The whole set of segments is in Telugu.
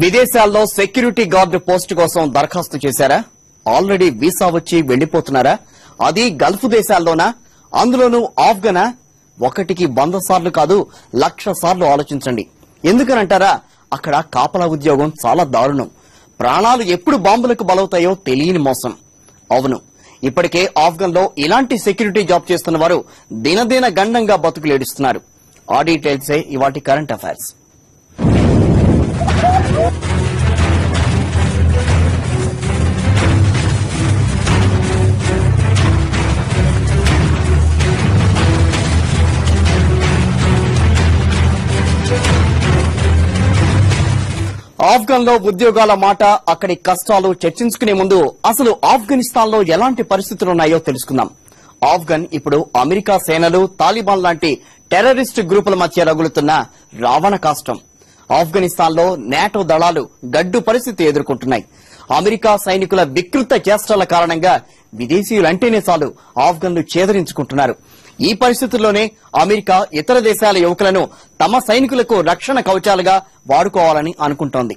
విదేశాల్లో సెక్యూరిటీ గార్డు పోస్ట్ కోసం దరఖాస్తు చేశారా ఆల్రెడీ వీసా వచ్చి వెళ్లిపోతున్నారా అది గల్ఫ్ దేశాల్లోనా అందులోనూ ఆఫ్ఘనా ఒకటికి వంద సార్లు కాదు లక్ష సార్లు ఆలోచించండి ఎందుకనంటారా అక్కడ కాపలా ఉద్యోగం చాలా దారుణం ప్రాణాలు ఎప్పుడు బాంబులకు బలవుతాయో తెలియని మోసం అవును ఇప్పటికే ఆఫ్ఘన్ లో ఇలాంటి సెక్యూరిటీ జాబ్ చేస్తున్న వారు దినదిన గండంగా బతుకులేడుస్తున్నారు ఆ డీటెయిల్సే ఇవాటి కరెంట్ అఫైర్స్ ఆఫ్ఘన్ లో ఉద్యోగాల మాట అక్కడి కష్టాలు చర్చించుకునే ముందు అసలు ఆఫ్ఘనిస్తాన్ లో ఎలాంటి పరిస్థితులున్నాయో తెలుసుకుందాం ఆఫ్ఘన్ ఇప్పుడు అమెరికా సేనలు తాలిబాన్ లాంటి టెర్రరిస్ట్ గ్రూపుల మధ్య రగులుతున్న రావణ కాష్టం ఆఫ్ఘనిస్తాన్ లో నాటో దళాలు గడ్డు పరిస్థితి ఎదుర్కొంటున్నాయి అమెరికా సైనికుల వికృత చేష్టల కారణంగా విదేశీయులంటేనే చాలు ఆఫ్ఘన్లు చేదరించుకుంటున్నారు ఈ పరిస్థితుల్లోనే అమెరికా ఇతర దేశాల యువకులను తమ సైనికులకు రక్షణ కవచాలుగా వాడుకోవాలని అనుకుంటోంది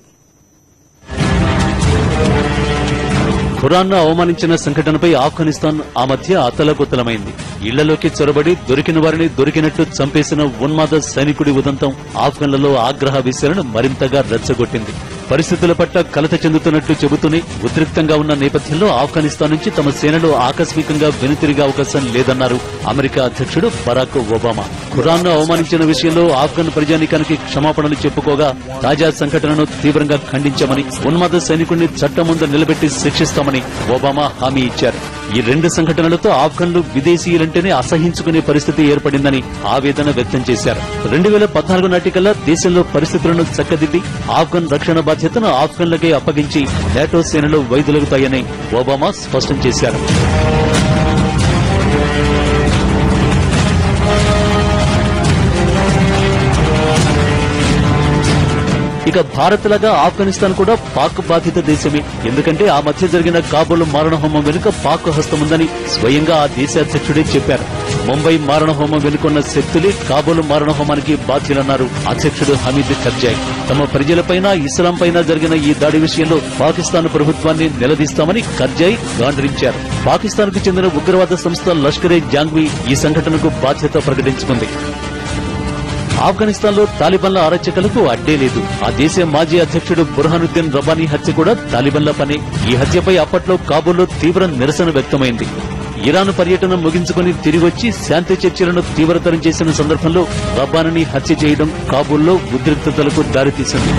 ఖురాన్ను అవమానించిన సంఘటనపై ఆఫ్ఘనిస్తాన్ ఆ మధ్య అతలకుతలమైంది ఇళ్లలోకి చొరబడి దొరికిన వారిని దొరికినట్టు చంపేసిన ఉన్మాద సైనికుడి ఉదంతం ఆఫ్ఘన్లలో ఆగ్రహ విషయాలను మరింతగా రెచ్చగొట్టింది పరిస్థితుల పట్ల కలత చెందుతున్నట్టు చెబుతూనే ఉద్రిక్తంగా ఉన్న నేపథ్యంలో ఆఫ్ఘనిస్తాన్ నుంచి తమ సేనలు ఆకస్మికంగా వెనుతిరిగే అవకాశం లేదన్నారు అమెరికా అధ్యక్షుడు బరాక్ ఒబామా ఖురాన్ను అవమానించిన విషయంలో ఆఫ్ఘన్ ప్రజానీకానికి క్షమాపణలు చెప్పుకోగా తాజా సంఘటనను తీవ్రంగా ఖండించామని ఉన్మాద సైనికుడిని చట్టం ముందు నిలబెట్టి శిక్షిస్తామని ఒబామా హామీ ఇచ్చారు ఈ రెండు సంఘటనలతో ఆఫ్ఘన్లు విదేశీయులంటేనే అసహించుకునే పరిస్థితి ఏర్పడిందని ఆవేదన వ్యక్తం చేశారు రెండు వేల పద్నాలుగు నాటికల్లా దేశంలో పరిస్థితులను చక్కదిద్ది ఆఫ్ఘన్ రక్షణ బాధ్యతను ఆఫ్ఘన్లకే అప్పగించి నేటో సేనలు వైదొలుగుతాయని ఒబామా స్పష్టం చేశారు ఇక భారత్ లాగా ఆఫ్ఘనిస్తాన్ కూడా పాక్ బాధిత దేశమే ఎందుకంటే ఆ మధ్య జరిగిన కాబూల్ మారణహోమం వెనుక పాక్ హస్తముందని స్వయంగా ఆ దేశ అధ్యక్షుడే చెప్పారు ముంబై మారణహోమం వెనుకున్న శక్తులే కాబూల్ మారణహోమానికి బాధ్యులన్నారు అధ్యక్షుడు హమీద్ కర్జాయ్ తమ ప్రజలపైన ఇస్లాం పైన జరిగిన ఈ దాడి విషయంలో పాకిస్తాన్ ప్రభుత్వాన్ని నిలదీస్తామని కర్జాయ్ గాండ్రించారు పాకిస్తాన్ కు చెందిన ఉగ్రవాద సంస్థ లష్కరే జాంగ్వీ ఈ సంఘటనకు బాధ్యత ప్రకటించుకుంది ఆఫ్ఘనిస్తాన్ లో తాలిబాన్ల అరచకలకు అడ్డే లేదు ఆ దేశ మాజీ అధ్యక్షుడు బుర్హానుద్దీన్ రబానీ హత్య కూడా తాలిబాన్ల పనే ఈ హత్యపై అప్పట్లో కాబూల్లో తీవ్ర నిరసన వ్యక్తమైంది ఇరాన్ పర్యటన ముగించుకుని తిరిగొచ్చి శాంతి చర్చలను తీవ్రతరం చేసిన సందర్భంలో రబ్బానీని హత్య చేయడం కాబూల్లో ఉద్రిక్తతలకు దారితీసింది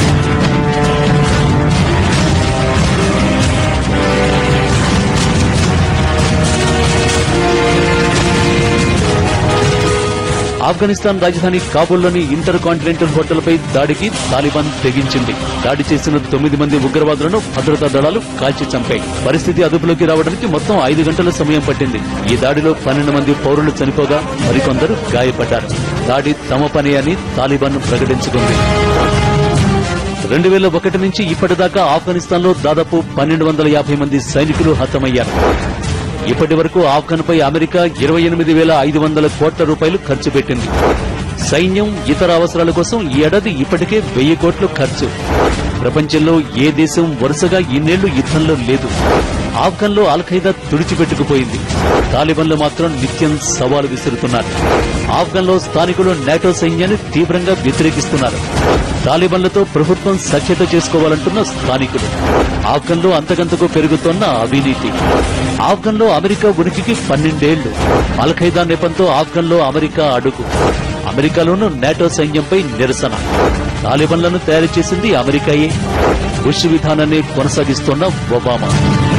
ఆఫ్ఘనిస్తాన్ రాజధాని కాబూల్లోని ఇంటర్ కాంటినెంటల్ హోటల్పై దాడికి తాలిబాన్ తెగించింది దాడి చేసిన తొమ్మిది మంది ఉగ్రవాదులను భద్రతా దళాలు కాల్చి చంపాయి పరిస్థితి అదుపులోకి రావడానికి మొత్తం ఐదు గంటల సమయం పట్టింది ఈ దాడిలో పన్నెండు మంది పౌరులు చనిపోగా మరికొందరు గాయపడ్డారు దాడి తమ పని అని తాలిబాన్ ప్రకటించుకుంది రెండు వేల ఒకటి నుంచి ఇప్పటిదాకా ఆఫ్ఘనిస్తాన్ లో దాదాపు పన్నెండు వందల యాభై మంది సైనికులు హతమయ్యారు ఇప్పటి వరకు ఆఫ్ఘన్ పై అమెరికా ఇరవై ఎనిమిది వేల ఐదు వందల కోట్ల రూపాయలు ఖర్చు పెట్టింది సైన్యం ఇతర అవసరాల కోసం ఈ ఏడాది ఇప్పటికే వెయ్యి కోట్లు ఖర్చు ప్రపంచంలో ఏ దేశం వరుసగా ఇన్నేళ్లు యుద్ధంలో లేదు ఆఫ్ఘన్ లో అల్ఖైదా తుడిచిపెట్టుకుపోయింది తాలిబాన్లు మాత్రం నిత్యం సవాలు విసురుతున్నారు ఆఫ్ఘన్ లో స్థానికులు నాటో సైన్యాన్ని తీవ్రంగా వ్యతిరేకిస్తున్నారు తాలిబాన్లతో ప్రభుత్వం సఖ్యత చేసుకోవాలంటున్న స్థానికులు ఆఫ్ఘన్ లో అంతకంతకు పెరుగుతోన్న అవినీతి ఆఫ్ఘన్ లో అమెరికా ఉనికికి పన్నెండేళ్లు అల్ఖైదా నెపంతో ఆఫ్ఘన్ లో అమెరికా అడుగు అమెరికాలోనూ నాటో సైన్యంపై నిరసన తాలిబాన్లను తయారు చేసింది అమెరికాయే బుష్ విధానాన్ని కొనసాగిస్తోన్న ఒబామా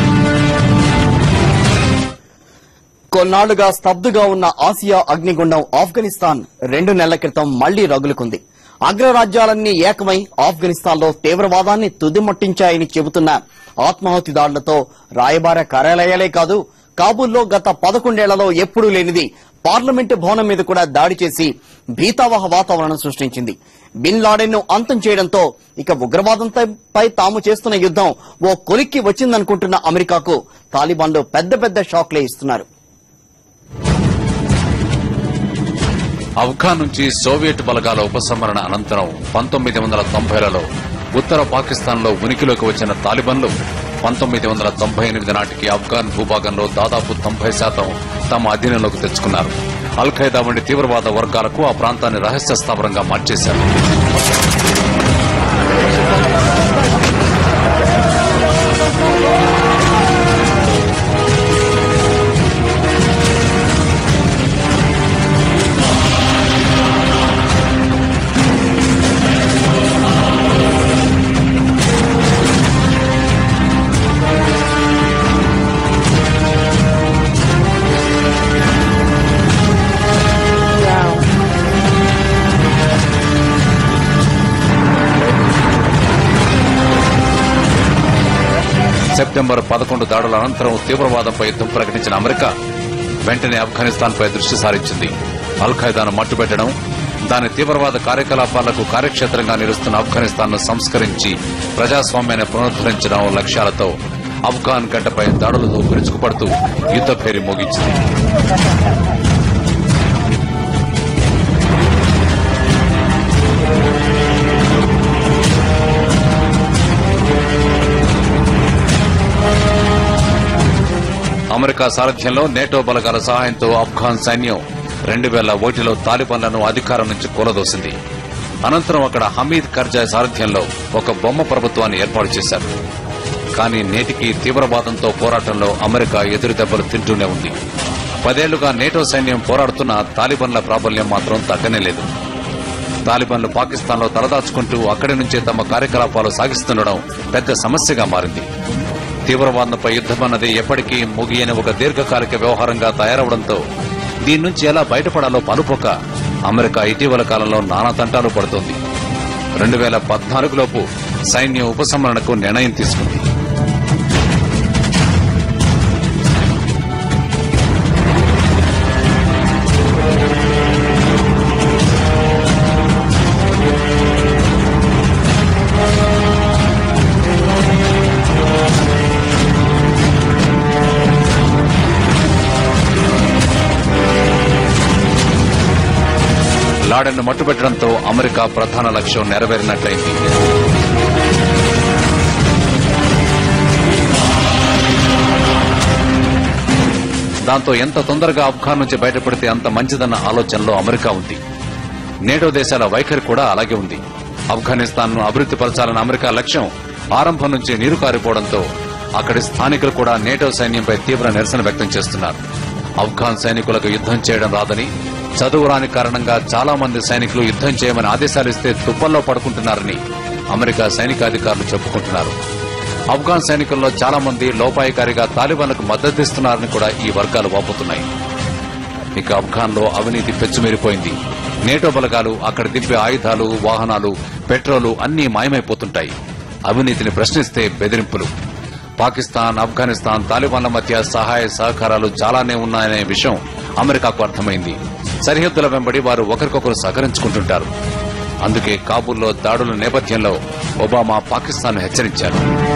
కొన్నాళ్లుగా స్తబ్దుగా ఉన్న ఆసియా అగ్నిగుండం ఆఫ్ఘనిస్తాన్ రెండు నెలల క్రితం మళ్లీ రగులుకుంది అగ్రరాజ్యాలన్నీ ఏకమై ఆఫ్ఘనిస్తాన్ లో తీవ్రవాదాన్ని తుదిమొట్టించాయని చెబుతున్న ఆత్మాహుతి దాడులతో రాయబార కార్యాలయాలే కాదు కాబూల్లో గత పదకొండేళ్లలో ఎప్పుడూ లేనిది పార్లమెంటు భవనం మీద కూడా దాడి చేసి భీతావహ వాతావరణం సృష్టించింది బిన్ లాడెన్ ను అంతం చేయడంతో ఇక ఉగ్రవాదంపై తాము చేస్తున్న యుద్దం ఓ కొలిక్కి వచ్చిందనుకుంటున్న అమెరికాకు తాలిబాన్లు పెద్ద పెద్ద షాక్లే ఇస్తున్నారు ఆఫ్ఘాన్ నుంచి సోవియట్ బలగాల ఉపసంహరణ అనంతరం పంతొమ్మిది వందల తొంభైలలో ఉత్తర పాకిస్తాన్లో ఉనికిలోకి వచ్చిన తాలిబన్లు పంతొమ్మిది వందల తొంభై ఎనిమిది నాటికి ఆఫ్ఘాన్ భూభాగంలో దాదాపు తొంభై శాతం తమ అధీనంలోకి తెచ్చుకున్నారు అల్ ఖైదా వంటి తీవ్రవాద వర్గాలకు ఆ ప్రాంతాన్ని రహస్య స్థావరంగా మార్చేశారు సెప్టెంబర్ పదకొండు దాడుల అనంతరం తీవ్రవాదంపై యుద్ధం ప్రకటించిన అమెరికా వెంటనే ఆఫ్ఘనిస్తాన్పై దృష్టి సారించింది అల్ ఖైదాను మట్టుపెట్టడం దాని తీవ్రవాద కార్యకలాపాలకు కార్యక్షేత్రంగా నిలుస్తున్న ఆఫ్ఘనిస్తాన్ను సంస్కరించి ప్రజాస్వామ్యాన్ని పునరుద్ధరించడం లక్ష్యాలతో ఆఫ్ఘాన్ గడ్డపై దాడులతో విరుచుకుపడుతూ యుద్ధ పేరి మోగించింది అమెరికా సారథ్యంలో నేటో బలగాల సహాయంతో ఆఫ్ఘాన్ సైన్యం రెండు వేల ఒకటిలో తాలిబాన్లను అధికారం నుంచి కూలదోసింది అనంతరం అక్కడ హమీద్ కర్జాయ్ సారథ్యంలో ఒక బొమ్మ ప్రభుత్వాన్ని ఏర్పాటు చేశారు కానీ నేటికి తీవ్రవాదంతో పోరాటంలో అమెరికా ఎదురు దెబ్బలు తింటూనే ఉంది పదేళ్లుగా నేటో సైన్యం పోరాడుతున్న తాలిబాన్ల ప్రాబల్యం మాత్రం తగ్గనే లేదు తాలిబాన్లు పాకిస్తాన్లో తలదాచుకుంటూ అక్కడి నుంచే తమ కార్యకలాపాలు సాగిస్తుండడం పెద్ద సమస్యగా మారింది తీవ్రవాదంపై యుద్దమన్నది ఎప్పటికీ ముగియని ఒక దీర్ఘకాలిక వ్యవహారంగా తయారవడంతో దీని నుంచి ఎలా బయటపడాలో పలుపోక అమెరికా ఇటీవల కాలంలో నానా తంటాలు పడుతోంది రెండు వేల పద్నాలుగులోపు సైన్యం ఉపసంహరణకు నిర్ణయం తీసుకుంది లాడెన్ను మట్టుపెట్టడంతో అమెరికా ప్రధాన లక్ష్యం నెరవేరినట్లయింది దాంతో ఎంత తొందరగా ఆఫ్ఘాన్ నుంచి బయటపడితే అంత మంచిదన్న ఆలోచనలో అమెరికా ఉంది నేటో దేశాల వైఖరి కూడా అలాగే ఉంది ఆఫ్ఘనిస్తాన్ ను అభివృద్ధి పరచాలన్న అమెరికా లక్ష్యం ఆరంభం నుంచి నీరు కారిపోవడంతో అక్కడి స్థానికులు కూడా నేటో సైన్యంపై తీవ్ర నిరసన వ్యక్తం చేస్తున్నారు ఆఫ్ఘాన్ సైనికులకు యుద్ధం చేయడం రాదని చదువు రాని కారణంగా చాలా మంది సైనికులు యుద్ధం చేయమని ఆదేశాలిస్తే తుప్పల్లో పడుకుంటున్నారని అమెరికా సైనికాధికారులు చెప్పుకుంటున్నారు ఆఫ్ఘాన్ సైనికుల్లో చాలా మంది లోపాయికారిగా తాలిబాన్లకు మద్దతిస్తున్నారని కూడా ఈ వర్గాలు వాపోతున్నాయి ఇక ఆఫ్ఘాన్ లో అవినీతి పెచ్చుమీరిపోయింది నేటో బలగాలు అక్కడ దింపే ఆయుధాలు వాహనాలు పెట్రోలు అన్నీ మాయమైపోతుంటాయి అవినీతిని ప్రశ్నిస్తే బెదిరింపులు పాకిస్తాన్ ఆఫ్ఘనిస్తాన్ తాలిబాన్ల మధ్య సహాయ సహకారాలు చాలానే ఉన్నాయనే విషయం అమెరికాకు అర్థమైంది సరిహద్దుల వెంబడి వారు ఒకరికొకరు సహకరించుకుంటుంటారు అందుకే కాబూల్లో దాడుల నేపథ్యంలో ఒబామా పాకిస్తాన్ హెచ్చరించారు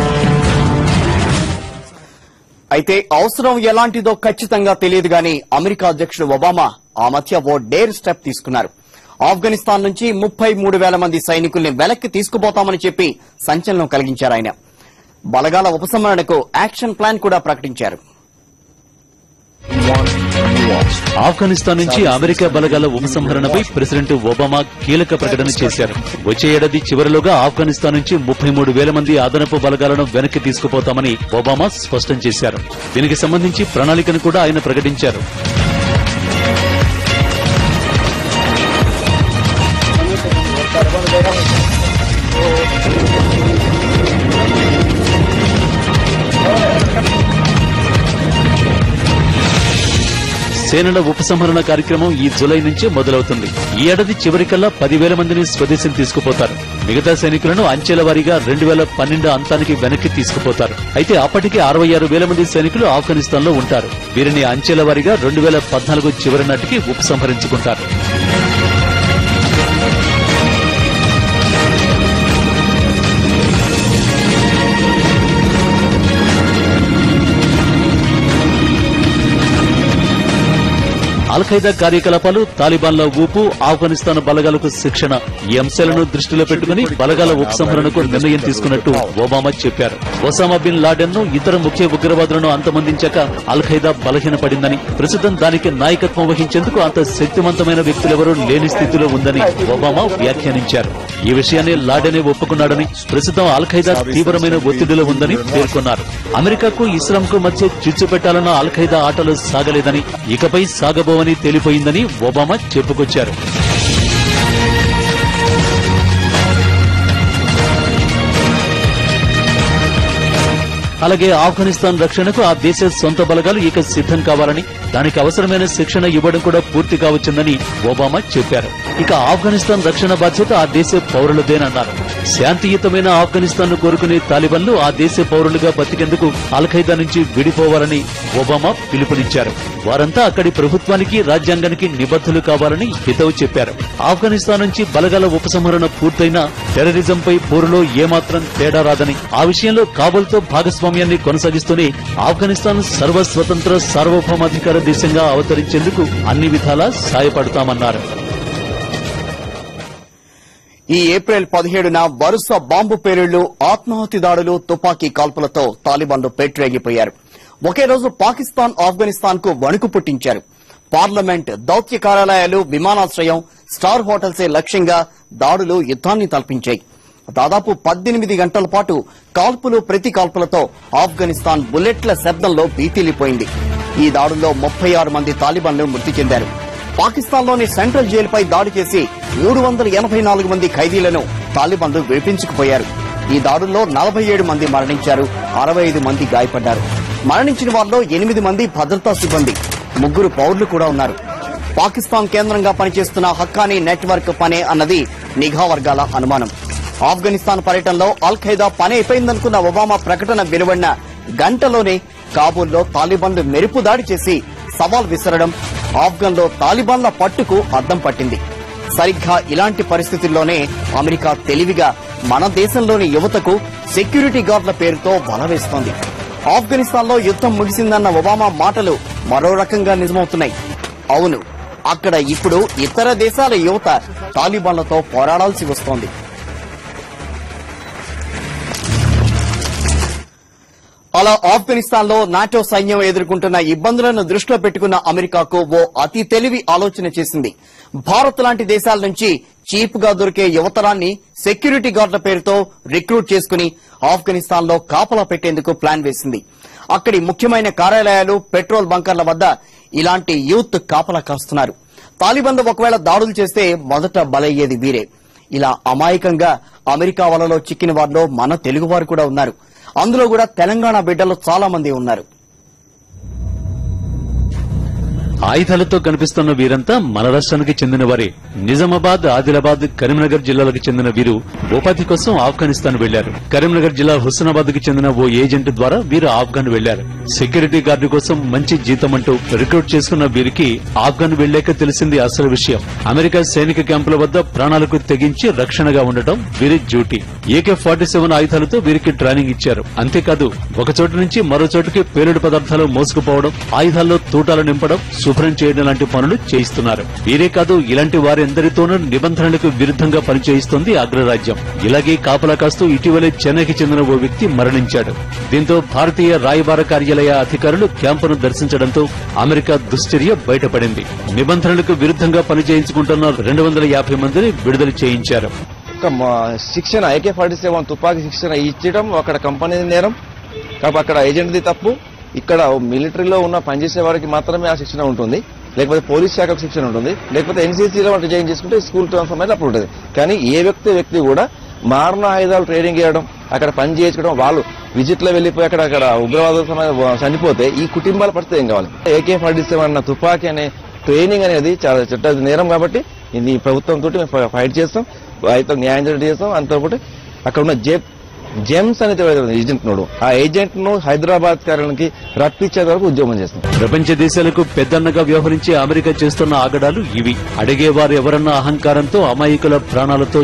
అయితే అవసరం ఎలాంటిదో ఖచ్చితంగా తెలియదు గాని అమెరికా అధ్యక్షుడు ఒబామా ఆ మధ్య ఓ డేర్ స్టెప్ తీసుకున్నారు ఆఫ్ఘనిస్తాన్ నుంచి ముప్పై మూడు వేల మంది సైనికుల్ని వెనక్కి తీసుకుపోతామని చెప్పి సంచలనం కలిగించారు ఆయన బలగాల ఉపసంహరణకు యాక్షన్ ప్లాన్ కూడా ప్రకటించారు ఆఫ్ఘనిస్తాన్ నుంచి అమెరికా బలగాల ఉపసంహరణపై ప్రెసిడెంట్ ఒబామా కీలక ప్రకటన చేశారు వచ్చే ఏడాది చివరిలోగా ఆఫ్ఘనిస్తాన్ నుంచి ముప్పై మూడు వేల మంది అదనపు బలగాలను వెనక్కి తీసుకుపోతామని ఒబామా స్పష్టం చేశారు దీనికి సంబంధించి ప్రణాళికను కూడా ఆయన ప్రకటించారు సేనల ఉపసంహరణ కార్యక్రమం ఈ జులై నుంచే మొదలవుతుంది ఈ ఏడాది చివరికల్లా పదివేల మందిని స్వదేశం తీసుకుపోతారు మిగతా సైనికులను అంచెల వారీగా రెండు వేల పన్నెండు అంతానికి వెనక్కి తీసుకుపోతారు అయితే అప్పటికే అరవై ఆరు వేల మంది సైనికులు ఆఫ్ఘనిస్తాన్ లో ఉంటారు వీరిని అంచెల వారీగా రెండు వేల పద్నాలుగు చివరి నాటికి ఉపసంహరించుకుంటారు అల్ ఖైదా కార్యకలాపాలు తాలిబాన్ల ఊపు ఆఫ్ఘనిస్తాన్ బలగాలకు శిక్షణ ఈ అంశాలను దృష్టిలో పెట్టుకుని బలగాల ఉపసంహరణకు నిర్ణయం తీసుకున్నట్టు ఒబామా చెప్పారు ఒసామా బిన్ లాడెన్ ను ఇతర ముఖ్య ఉగ్రవాదులను అంతమొందించాక అల్ ఖైదా బలహీనపడిందని ప్రస్తుతం దానికి నాయకత్వం వహించేందుకు అంత శక్తివంతమైన వ్యక్తులెవరూ లేని స్థితిలో ఉందని ఒబామా వ్యాఖ్యానించారు ఈ విషయాన్ని లాడెనే ఒప్పుకున్నాడని ప్రస్తుతం అల్ ఖైదా తీవ్రమైన ఒత్తిడిలో ఉందని పేర్కొన్నారు అమెరికాకు ఇస్లాంకు మధ్య చిచ్చు పెట్టాలన్న అల్ ఖైదా ఆటలు సాగలేదని ఇకపై సాగబోవని తేలిపోయిందని ఒబామా చెప్పుకొచ్చారు అలాగే ఆఫ్ఘనిస్తాన్ రక్షణకు ఆ దేశ సొంత బలగాలు ఇక సిద్ధం కావాలని దానికి అవసరమైన శిక్షణ ఇవ్వడం కూడా పూర్తి కావచ్చుందని ఒబామా చెప్పారు ఇక ఆఫ్ఘనిస్తాన్ రక్షణ బాధ్యత ఆ దేశ పౌరులదేనన్నారు శాంతియుతమైన ఆఫ్ఘనిస్తాన్ ను కోరుకునే తాలిబన్లు ఆ దేశ పౌరులుగా బతికేందుకు అల్ఖైదా నుంచి విడిపోవాలని ఒబామా పిలుపునిచ్చారు వారంతా అక్కడి ప్రభుత్వానికి రాజ్యాంగానికి నిబద్ధులు కావాలని హితవు చెప్పారు ఆఫ్ఘనిస్తాన్ నుంచి బలగాల ఉపసంహరణ పూర్తయినా టెర్రరిజంపై పోరులో ఏమాత్రం తేడా రాదని ఆ విషయంలో కాబుల్తో భాగస్వామ్యాన్ని కొనసాగిస్తూనే ఆఫ్ఘనిస్తాన్ సర్వస్వతంత్ర సార్వభౌమాధికార దేశంగా అవతరించేందుకు అన్ని విధాలా సాయపడతామన్నారు ఈ ఏప్రిల్ పదిహేడున వరుస బాంబు పేలుళ్లు ఆత్మాహుతి దాడులు తుపాకీ కాల్పులతో తాలిబాన్లు పెట్టరేగిపోయారు ఒకే రోజు పాకిస్తాన్ ఆఫ్ఘనిస్తాన్ కు వణుకు పుట్టించారు పార్లమెంట్ దౌత్య కార్యాలయాలు విమానాశ్రయం స్టార్ హోటల్సే లక్ష్యంగా దాడులు యుద్ధాన్ని తలపించాయి దాదాపు పద్దెనిమిది గంటల పాటు కాల్పులు ప్రతి కాల్పులతో ఆఫ్ఘనిస్తాన్ బుల్లెట్ల శబ్దంలో బీతిల్లిపోయింది ఈ దాడుల్లో ముప్పై ఆరు మంది తాలిబాన్లు మృతి చెందారు పాకిస్తాన్లోని సెంట్రల్ జైలుపై దాడి చేసి మూడు వందల ఎనభై నాలుగు మంది ఖైదీలను తాలిబాన్లు విడిపించుకుపోయారు ఈ దాడుల్లో నలభై ఏడు మంది మరణించారు అరవై ఐదు మంది గాయపడ్డారు మరణించిన వారిలో ఎనిమిది మంది భద్రతా సిబ్బంది ముగ్గురు పౌరులు కూడా ఉన్నారు పాకిస్తాన్ కేంద్రంగా పనిచేస్తున్న హక్కానీ నెట్వర్క్ పనే అన్నది నిఘా వర్గాల అనుమానం ఆఫ్ఘనిస్తాన్ పర్యటనలో అల్ ఖైదా పని అయిపోయిందనుకున్న ఒబామా ప్రకటన వెలువడిన గంటలోనే కాబూల్లో తాలిబాన్లు మెరుపు దాడి చేసి సవాల్ విసరడం ఆఫ్ఘన్లో తాలిబాన్ల పట్టుకు అద్దం పట్టింది సరిగ్గా ఇలాంటి పరిస్థితుల్లోనే అమెరికా తెలివిగా మన దేశంలోని యువతకు సెక్యూరిటీ గార్డుల పేరుతో వల వేస్తోంది ఆఫ్ఘనిస్తాన్లో యుద్ధం ముగిసిందన్న ఒబామా మాటలు మరో రకంగా నిజమవుతున్నాయి అవును అక్కడ ఇప్పుడు ఇతర దేశాల యువత తాలిబాన్లతో పోరాడాల్సి వస్తోంది అలా ఆఫ్ఘనిస్తాన్ లో నాటో సైన్యం ఎదుర్కొంటున్న ఇబ్బందులను దృష్టిలో పెట్టుకున్న అమెరికాకు ఓ అతి తెలివి ఆలోచన చేసింది భారత్ లాంటి దేశాల నుంచి చీప్ గా దొరికే యువతరాన్ని సెక్యూరిటీ గార్డుల పేరుతో రిక్రూట్ చేసుకుని ఆఫ్ఘనిస్తాన్ లో కాపలా పెట్టేందుకు ప్లాన్ వేసింది అక్కడి ముఖ్యమైన కార్యాలయాలు పెట్రోల్ బంకర్ల వద్ద ఇలాంటి యూత్ కాపలా కాస్తున్నారు తాలిబంద్ ఒకవేళ దాడులు చేస్తే మొదట బలయ్యేది వీరే ఇలా అమాయకంగా అమెరికా వలలో చిక్కిన వారిలో మన తెలుగువారు కూడా ఉన్నారు అందులో కూడా తెలంగాణ బిడ్డలు చాలా మంది ఉన్నారు ఆయుధాలతో కనిపిస్తున్న వీరంతా మన రాష్ట్రానికి చెందిన వారే నిజామాబాద్ ఆదిలాబాద్ కరీంనగర్ జిల్లాలకు చెందిన వీరు ఉపాధి కోసం ఆఫ్ఘనిస్తాన్ వెళ్లారు కరీంనగర్ జిల్లా హుస్నాబాద్ కి చెందిన ఓ ఏజెంట్ ద్వారా వీరు ఆఫ్ఘన్ వెళ్లారు సెక్యూరిటీ గార్డు కోసం మంచి జీతం అంటూ రిక్రూట్ చేసుకున్న వీరికి ఆఫ్ఘన్ వెళ్లాక తెలిసింది అసలు విషయం అమెరికా సైనిక క్యాంపుల వద్ద ప్రాణాలకు తెగించి రక్షణగా ఉండటం వీరి డ్యూటీ ఏకే ఫార్టీ సెవెన్ ఆయుధాలతో వీరికి ట్రైనింగ్ ఇచ్చారు అంతేకాదు ఒక చోటు నుంచి మరో చోటుకి పేలుడు పదార్థాలు మోసుకుపోవడం ఆయుధాల్లో తూటాలు నింపడం శుభ్రం చేయడం లాంటి పనులు చేయిస్తున్నారు వీరే కాదు ఇలాంటి వారందరితోనూ నిబంధనలకు విరుద్ధంగా పనిచేయిస్తోంది అగ్రరాజ్యం ఇలాగే కాపలా కాస్తూ ఇటీవలే చెన్నైకి చెందిన ఓ వ్యక్తి మరణించాడు దీంతో భారతీయ రాయబార కార్యాలయ అధికారులు క్యాంపును దర్శించడంతో అమెరికా దుశ్చర్య బయటపడింది నిబంధనలకు విరుద్ధంగా పనిచేయించుకుంటున్న రెండు వందల యాభై మందిని విడుదల చేయించారు ఒక మ- శిక్షణ ఏకే ఫార్టీ సెవెన్ తుపాకీ శిక్షణ ఇచ్చడం అక్కడ కంపెనీ నేరం కాబట్టి అక్కడ ఏజెంట్ది తప్పు ఇక్కడ మిలిటరీలో ఉన్న పనిచేసే వారికి మాత్రమే ఆ శిక్షణ ఉంటుంది లేకపోతే పోలీస్ శాఖకు శిక్షణ ఉంటుంది లేకపోతే ఎన్సీసీలో వాళ్ళు జాయిన్ చేసుకుంటే స్కూల్ ట్రాన్స్ఫర్ అనేది అప్పుడు ఉంటుంది కానీ ఏ వ్యక్తి వ్యక్తి కూడా మారణ ఆయుధాలు ట్రైనింగ్ చేయడం అక్కడ పని చేయించడం వాళ్ళు విజిట్ లో వెళ్ళిపోయి అక్కడ అక్కడ ఉగ్రవాదుల సమయం చనిపోతే ఈ కుటుంబాల పరిస్థితి ఏం కావాలి ఏకే ఫార్టీ సెవెన్ అన్న తుపాకీ అనే ట్రైనింగ్ అనేది చాలా చట్ట నేరం కాబట్టి ఇది ప్రభుత్వం తోటి మేము ఫైట్ చేస్తాం అయితే న్యాయం జరిగి చేస్తాం అంతోపాటు అక్కడ ఉన్న జే జెమ్స్ అనేది ఏజెంట్ నోడు ఆ ఏజెంట్ ను హైదరాబాద్ కార్యాలయానికి రప్పించే వరకు ఉద్యోగం చేస్తాం ప్రపంచ దేశాలకు పెద్దన్నగా వ్యవహరించే అమెరికా చేస్తున్న ఆగడాలు ఇవి అడిగేవారు ఎవరన్న అహంకారంతో అమాయకుల ప్రాణాలతో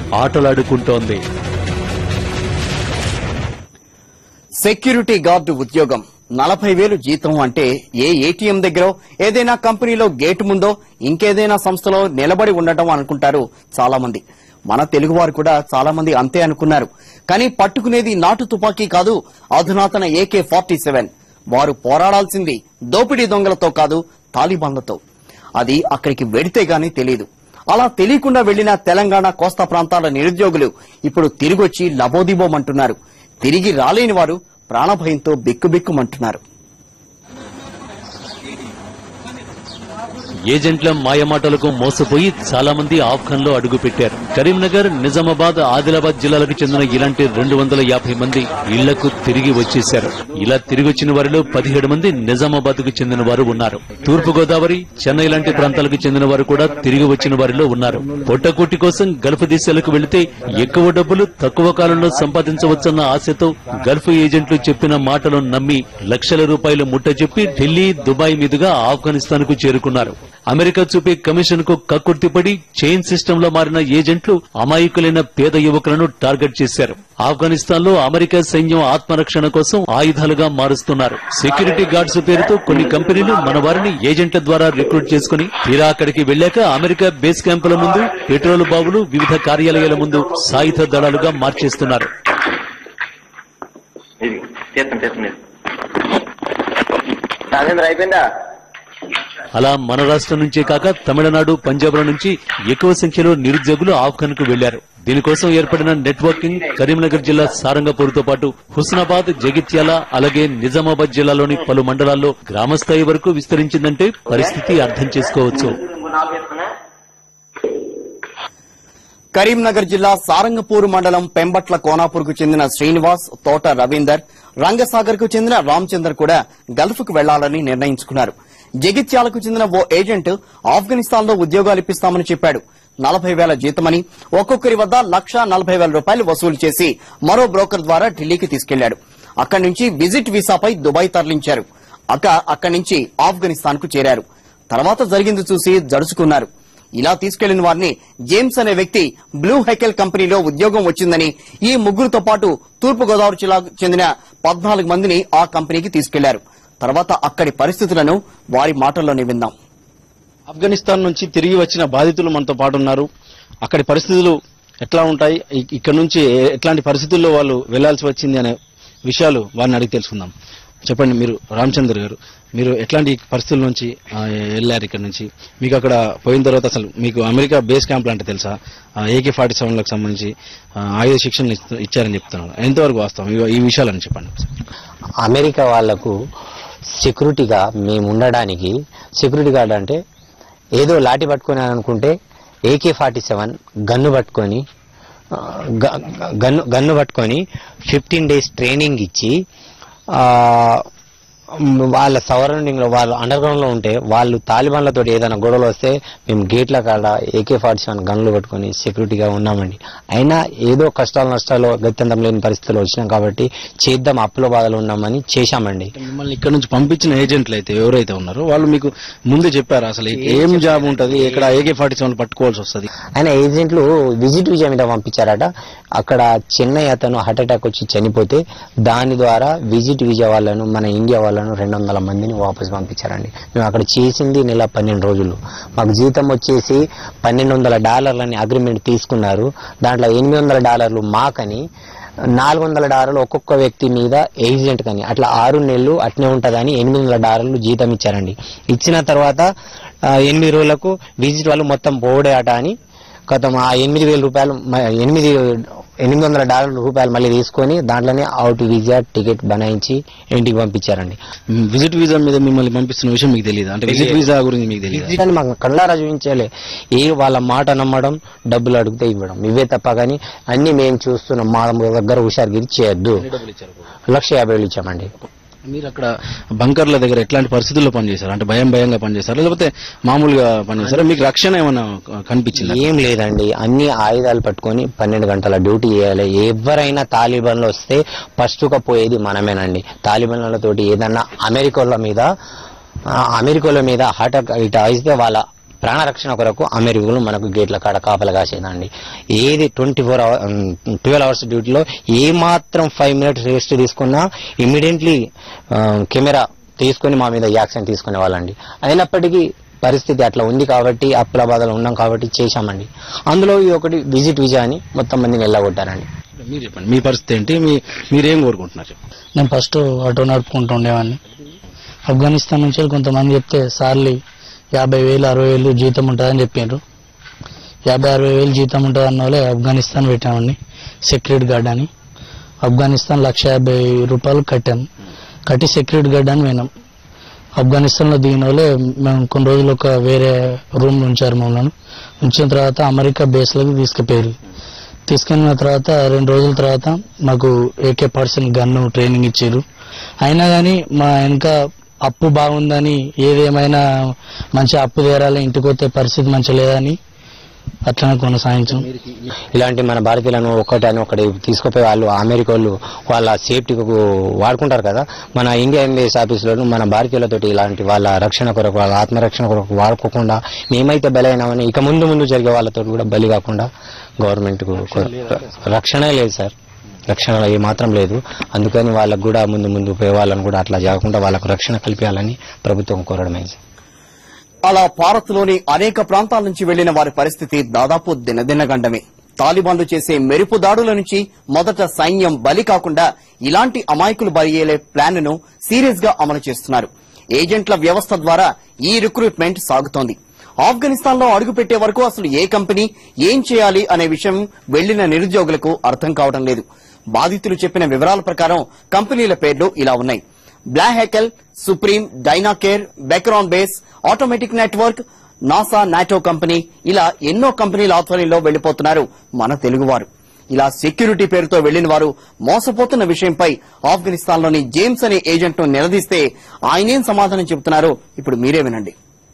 ఆటలాడుకుంటోంది సెక్యూరిటీ గార్డు ఉద్యోగం నలభై వేలు జీతం అంటే ఏ ఏటీఎం దగ్గర ఏదైనా కంపెనీలో గేటు ముందో ఇంకేదైనా సంస్థలో నిలబడి ఉండటం అనుకుంటారు చాలా మంది మన తెలుగువారు కూడా చాలా మంది అంతే అనుకున్నారు కానీ పట్టుకునేది నాటు తుపాకీ కాదు అధునాతన ఏకే ఫార్టీ సెవెన్ వారు పోరాడాల్సింది దోపిడీ దొంగలతో కాదు తాలిబాన్లతో అది అక్కడికి వెడితే గానీ తెలియదు అలా తెలియకుండా వెళ్లిన తెలంగాణ కోస్తా ప్రాంతాల నిరుద్యోగులు ఇప్పుడు తిరిగొచ్చి లబోదిబోమంటున్నారు తిరిగి రాలేని వారు ప్రాణభయంతో బిక్కుబిక్కుమంటున్నారు ఏజెంట్ల మాయమాటలకు మోసపోయి చాలా మంది ఆఫ్ఘన్ లో అడుగు పెట్టారు కరీంనగర్ నిజామాబాద్ ఆదిలాబాద్ జిల్లాలకు చెందిన ఇలాంటి రెండు వందల యాభై మంది ఇళ్లకు తిరిగి వచ్చేశారు ఇలా తిరిగి వచ్చిన వారిలో పదిహేడు మంది నిజామాబాద్ కు చెందిన వారు ఉన్నారు తూర్పు గోదావరి చెన్నై లాంటి ప్రాంతాలకు చెందిన వారు కూడా తిరిగి వచ్చిన వారిలో ఉన్నారు పొట్టకూటి కోసం గల్ఫ్ దేశాలకు వెళితే ఎక్కువ డబ్బులు తక్కువ కాలంలో సంపాదించవచ్చన్న ఆశతో గల్ఫ్ ఏజెంట్లు చెప్పిన మాటలు నమ్మి లక్షల రూపాయలు ముట్ట చెప్పి ఢిల్లీ దుబాయ్ మీదుగా ఆఫ్ఘనిస్తాన్ కు చేరుకున్నారు అమెరికా చూపే కమిషన్ కు కక్కుర్తిపడి చైన్ సిస్టమ్ లో మారిన ఏజెంట్లు అమాయకులైన పేద యువకులను టార్గెట్ చేశారు ఆఫ్ఘనిస్తాన్ లో అమెరికా సైన్యం ఆత్మరక్షణ కోసం ఆయుధాలుగా మారుస్తున్నారు సెక్యూరిటీ గార్డ్స్ పేరుతో కొన్ని కంపెనీలు మన వారిని ఏజెంట్ల ద్వారా రిక్రూట్ చేసుకుని తీరా అక్కడికి వెళ్లాక అమెరికా బేస్ క్యాంపుల ముందు పెట్రోల్ బావులు వివిధ కార్యాలయాల ముందు సాయుధ దళాలుగా మార్చేస్తున్నారు ఇది తీస్తాం తీస్తాం ఇది రాజేంద్ర అయిపోయిందా అలా మన రాష్ట్రం నుంచే కాక తమిళనాడు పంజాబ్ ల నుంచి ఎక్కువ సంఖ్యలో నిరుద్యోగులు ఆఫ్ఘన్ కు వెళ్లారు దీనికోసం ఏర్పడిన నెట్వర్కింగ్ కరీంనగర్ జిల్లా సారంగపూర్తో పాటు హుస్నాబాద్ జగిత్యాల అలాగే నిజామాబాద్ జిల్లాలోని పలు మండలాల్లో గ్రామస్థాయి వరకు విస్తరించిందంటే పరిస్థితి అర్థం చేసుకోవచ్చు నాలుగు వేసుకున్నా కరీంనగర్ జిల్లా సారంగపూర్ మండలం పెంబట్ల కోనాపూర్ కు చెందిన శ్రీనివాస్ తోట రవీందర్ రంగసాగర్ కు చెందిన రామచందర్ కూడా గల్ఫ్ కు వెళ్లాలని నిర్ణయించుకున్నారు జగిత్యాలకు చెందిన ఓ ఏజెంట్ ఆఫ్ఘనిస్తాన్ లో ఉద్యోగాలు ఇప్పిస్తామని చెప్పాడు నలభై వేల జీతమని ఒక్కొక్కరి వద్ద లక్ష నలభై వేల రూపాయలు వసూలు చేసి మరో బ్రోకర్ ద్వారా ఢిల్లీకి తీసుకెళ్లాడు అక్కడి నుంచి విజిట్ వీసాపై దుబాయ్ తరలించారు అక్క అక్కడి నుంచి ఆఫ్ఘనిస్తాన్ కు చేరారు తర్వాత జరిగింది చూసి జడుచుకున్నారు ఇలా తీసుకెళ్లిన వారిని జేమ్స్ అనే వ్యక్తి బ్లూ హెకెల్ కంపెనీలో ఉద్యోగం వచ్చిందని ఈ ముగ్గురుతో పాటు తూర్పు గోదావరి జిల్లాకు చెందిన పద్నాలుగు మందిని ఆ కంపెనీకి తీసుకెళ్లారు తర్వాత అక్కడి పరిస్థితులను వారి మాటల్లోనే విందాం ఆఫ్ఘనిస్తాన్ నుంచి తిరిగి వచ్చిన బాధితులు మనతో పాటు ఉన్నారు అక్కడి పరిస్థితులు ఎట్లా ఉంటాయి ఇ- ఇక్కడ నుంచి ఏ- ఎట్లాంటి పరిస్థితుల్లో వాళ్ళు వెళ్లాల్సి వచ్చింది అనే విషయాలు వారిని అడిగి తెలుసుకుందాం చెప్పండి మీరు రామచంద్ర గారు మీరు ఎట్లాంటి పరిస్థితుల నుంచి ఆ, వెళ్ళారు ఇక్కడ నుంచి మీకు అక్కడ పోయిన తర్వాత అసలు మీకు అమెరికా బేస్ క్యాంప్ అంటే తెలుసా ఏకే ఫార్టీ సెవెన్లకు సంబంధించి ఆ, ఆయుధ శిక్షణ ఇస్తు- ఇచ్చారని చెప్తున్నారు ఎంతవరకు వాస్తవం ఇవ- ఈ విషయాలని చెప్పండి అమెరికా వాళ్లకు సెక్యూరిటీగా మేము ఉండడానికి సెక్యూరిటీ గార్డ్ అంటే ఏదో లాఠీ పట్టుకొని అనుకుంటే ఏకే ఫార్టీ సెవెన్ గన్ను పట్టుకొని ఆ, గ- గన్ను గన్ను పట్టుకొని ఫిఫ్టీన్ డేస్ ట్రైనింగ్ ఇచ్చి ఆ, వాళ్ళ సరౌండింగ్ లో వాళ్ళు అండర్ గ్రౌండ్ లో ఉంటే వాళ్ళు తాలిబాన్లతో ఏదైనా గొడవలు వస్తే మేము గేట్ల కాడ ఏకే ఫార్టీ సెవెన్ గన్లు పట్టుకొని సెక్యూరిటీగా ఉన్నామండి అయినా ఏదో కష్టాలు నష్టాలు గత్యంతరం లేని పరిస్థితులు వచ్చినాం కాబట్టి చేద్దాం అప్పుల బాధలు ఉన్నామని చేశామండి మిమ్మల్ని ఇక్కడ నుంచి పంపించిన ఏజెంట్లు అయితే ఎవరైతే ఉన్నారో వాళ్ళు మీకు ముందే చెప్పారు అసలు ఏం జాబ్ ఉంటది ఇక్కడ ఏకే ఫార్టీ సెవెన్ పట్టుకోవాల్సి వస్తుంది ఆయన ఏజెంట్లు విజిట్ విజా మీద పంపించారట అక్కడ చెన్నై అతను హార్ట్ అటాక్ వచ్చి చనిపోతే దాని ద్వారా విజిట్ విజా వాళ్ళను మన ఇండియా వాళ్ళను రెండు వందల మందిని వాపస్ పంపించారండి మేము అక్కడ చేసింది నెల పన్నెండు రోజులు మాకు జీతం వచ్చేసి పన్నెండు వందల డాలర్లని అగ్రిమెంట్ తీసుకున్నారు దాంట్లో ఎనిమిది వందల డాలర్లు మాకని నాలుగు వందల డాలర్లు ఒక్కొక్క వ్యక్తి మీద ఏజెంట్ కని అట్లా ఆరు నెలలు అట్నే ఉంటదని ఎనిమిది వందల డాలర్లు జీతం ఇచ్చారండి ఇచ్చిన తర్వాత ఆ, ఎనిమిది రోజులకు విజిట్ వాళ్ళు మొత్తం పోడే అట అని గతం ఆ ఎనిమిది వేల రూపాయలు మ- ఎనిమిది ఎనిమిది వందల డాలర్ల రూపాయలు మళ్ళీ తీసుకొని దాంట్లోనే అవుట్ వీజా టికెట్ బనాయించి ఇంటికి పంపించారండి విజిట్ వీసా మీద మిమ్మల్ని పంపిస్తున్న విషయం మీకు తెలియదు అంటే విజిట్ వీసా గురించి మీకు తెలియదు విజిట్ అని మాకు కళ్ళారా చూపించాలి ఏ వాళ్ళ మాట నమ్మడం డబ్బులు అడిగితే ఇవ్వడం ఇవే తప్ప కానీ అన్ని మేము చూస్తున్నాం మా దగ్గర హుషారుగిరి చేయొద్దు లక్ష యాభై వేలు ఇచ్చామండి మీరు అక్కడ బంకర్ల దగ్గర ఎట్లాంటి పరిస్థితుల్లో పనిచేశారు అంటే భయం భయంగా పనిచేశారు లేకపోతే మామూలుగా పనిచేశారా మీకు రక్షణ ఏమైనా కనిపించింది ఏం లేదండి అన్ని ఆయుధాలు పట్టుకొని పన్నెండు గంటల డ్యూటీ చేయాలి ఎవరైనా తాలిబాన్లు వస్తే పస్తుకపోయేది మనమేనండి తాలిబాన్లతోటి ఏదన్నా అమెరికాల మీద ఆ, అమెరికాల మీద అటాక్ ఇట్లా అయితే వాళ్ళ ప్రాణరక్షణ కొరకు అమెరికలు మనకు గేట్ల కాడ కాపలా కాసేదండి ఏది twenty four hour twelve hours డ్యూటీలో ఏ మాత్రం ఫైవ్ మినిట్స్ రెస్ట్ తీసుకున్నా ఇమీడియట్లీ కెమెరా తీసుకొని మా మీద యాక్షన్ తీసుకునే వాళ్ళండి అయినప్పటికీ పరిస్థితి అట్లా ఉంది కాబట్టి అప్పుల బాధలు ఉన్నాం కాబట్టి చేశామండి అందులో ఈ ఒకటి విజిట్ విజా అని మొత్తం మందిని వెళ్ళగొట్టారండి మీరు చెప్పండి మీ పరిస్థితి ఏంటి మీ మీరేం కోరుకుంటున్నారు నేను ఫస్ట్ ఆటో నడుపుకుంటూ ఉండేవాడిని ఆఫ్ఘనిస్తాన్ నుంచి కొంతమంది చెప్తే సార్లు యాభై వేలు అరవై వేలు జీతం ఉంటుందని చెప్పిండ్రు యాభై అరవై వేలు జీతం ఉంటుంది అన్న వాళ్ళే ఆఫ్ఘనిస్తాన్ పెట్టామండి సెక్యూరిటీ గార్డ్ అని ఆఫ్ఘనిస్తాన్ లక్ష యాభై రూపాయలు కట్టాం కట్టి సెక్యూరిటీ గార్డ్ అని పోయినాం ఆఫ్ఘనిస్తాన్లో దిగిన వాళ్ళే మేము కొన్ని రోజులు ఒక వేరే రూమ్ ఉంచారు మమ్మల్ని ఉంచిన తర్వాత అమెరికా బేస్లోకి తీసుకుపోయారు తీసుకెళ్ళిన తర్వాత రెండు రోజుల తర్వాత మాకు ఏకే పర్సన్ గన్ను ట్రైనింగ్ ఇచ్చారు అయినా కానీ మా వెనక అప్పు బాగుందని ఏదేమైనా మంచి అప్పు తీరాలి ఇంటికి వస్తే పరిస్థితి మంచి లేదని అట్లనే కొనసాగించాం ఇలాంటి మన భారతీయులను ఒకటి అని ఒకటి తీసుకుపోయి వాళ్ళు అమెరికా వాళ్ళు వాళ్ళ సేఫ్టీకి వాడుకుంటారు కదా మన ఇండియా ఎంబీఎస్ ఆఫీసులను మన భారతీయులతోటి ఇలాంటి వాళ్ళ రక్షణ కొరకు వాళ్ళ ఆత్మరక్షణ కొరకు వాడుకోకుండా మేమైతే బలైనామని ఇక ముందు ముందు జరిగే వాళ్ళతో కూడా బలి కాకుండా గవర్నమెంట్ కు రక్షణ లేదు సార్ రక్షణ ఏ మాత్రం లేదు అందుకని వాళ్ళకు కూడా ముందు ముందు పోయే వాళ్ళని కూడా అట్లా జరగకుండా వాళ్ళకు రక్షణ కల్పించాలని ప్రభుత్వం కోరడమైంది అలా భారత్లోని అనేక ప్రాంతాల నుంచి వెళ్లిన వారి పరిస్థితి దాదాపు దినదినగండమే తాలిబాన్లు చేసే మెరుపు దాడుల నుంచి మొదట సైన్యం బలి కాకుండా ఇలాంటి అమాయకులు బలి అయ్యే ప్లాన్ ను సీరియస్ గా అమలు చేస్తున్నారు ఏజెంట్ల వ్యవస్థ ద్వారా ఈ రిక్రూట్మెంట్ సాగుతోంది ఆఫ్ఘనిస్తాన్ లో అడుగుపెట్టే వరకు అసలు ఏ కంపెనీ ఏం చేయాలి అనే విషయం వెళ్లిన నిరుద్యోగులకు అర్థం కావడం లేదు బాధితులు చెప్పిన వివరాల ప్రకారం కంపెనీల పేర్లు ఇలా ఉన్నాయి బ్లాహెకెల్ సుప్రీం డైనాకేర్ బెక్రాన్ base automatic network NASA NATO company ఇలా ఎన్నో కంపెనీల ఆధ్వర్యంలో వెళ్లిపోతున్నారు మన తెలుగువారు ఇలా సెక్యూరిటీ పేరుతో వెళ్లిన వారు మోసపోతున్న విషయంపై ఆఫ్ఘనిస్తాన్ లోని జేమ్స్ అనే ఏజెంట్ ను నిలదీస్తే ఆయనేం సమాధానం చెబుతున్నారో ఇప్పుడు మీరే వినండి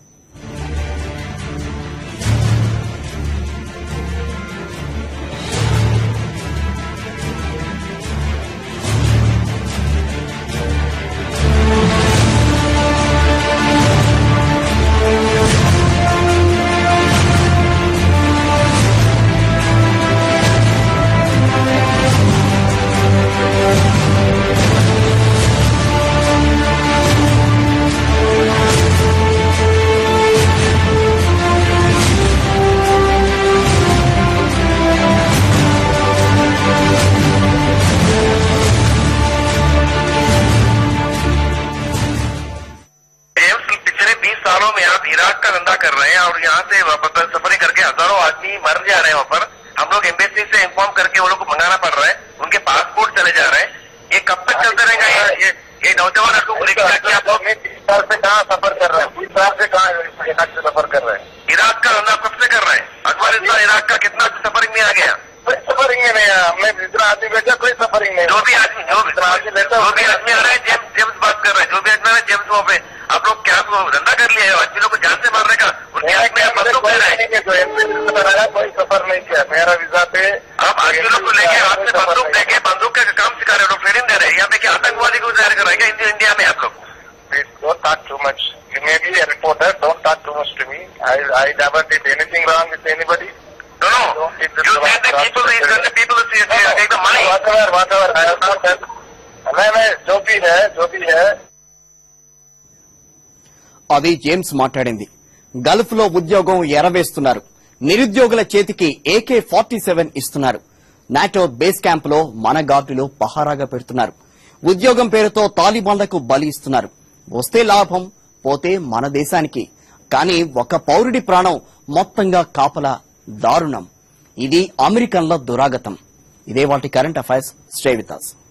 जेम्स पिछले 20 सालों में आप इराक का धंधा कर रहे हैं और यहाँ से वापस सफरिंग करके हजारों आदमी मर जा रहे हैं वहाँ पर हम लोग एम्बेसी से इन्फॉर्म करके वो लोग को मंगाना पड़ रहा है उनके पासपोर्ट चले जा रहे हैं ये कब तक चलता रहेगा ये ये, ये नौजवान लड़कों को लेकर ताकि आप लोग बीस साल से कहाँ सफर कर रहे हैं बीस साल से कहाँ इराक से सफर कर रहे हैं इराक का धंधा कब से कर रहे हैं अफगानिस्तान इराक का कितना सफरिंग में आ गया कोई सफरिंग में नहीं हमने जितना आदमी भेजा कोई सफरिंग नहीं जो भी आदमी जो भी जो भी आदमी आ रहा है जेम्स जेम्स बात कर रहे हैं जो भी आदमी आ रहा है जेम्स वहाँ पे आप लोग क्या वो धंधा कर लिया है आदमी लोग को जान से मारने का उनके हाथ में आप बंदूक ले रहे हैं कोई सफर नहीं किया मेरा वीजा पे आप आदमी लोग को लेके हाथ से बंदूक लेके बंदूक का काम सिखा रहे हो ट्रेनिंग दे रहे हैं यहाँ पे क्या आतंकवादी को तैयार कर रहे हैं क्या इंडिया में आप लोग Don't talk too much. You may be a reporter. Don't talk too much to me. I I never did anything wrong with anybody. No, no. You said the people, you said the people who take the money. Whatever, whatever. I have not done. नहीं नहीं जो भी है जो भी है అది జేమ్స్ మాట్లాడింది గల్ఫ్ లో ఉద్యోగం ఎరవేస్తున్నారు నిరుద్యోగుల చేతికి ఏకే ఫార్టీ సెవెన్ ఇస్తున్నారు నాటో బేస్ క్యాంప్ లో మన గార్డులు పహారాగా పెడుతున్నారు ఉద్యోగం పేరుతో తాలిబాన్లకు బలి ఇస్తున్నారు వస్తే లాభం పోతే మన దేశానికి కానీ ఒక పౌరుడి ప్రాణం మొత్తంగా కాపలా దారుణం ఇది అమెరికన్ల దురాగతం ఇదే వాటి current affairs stay with us.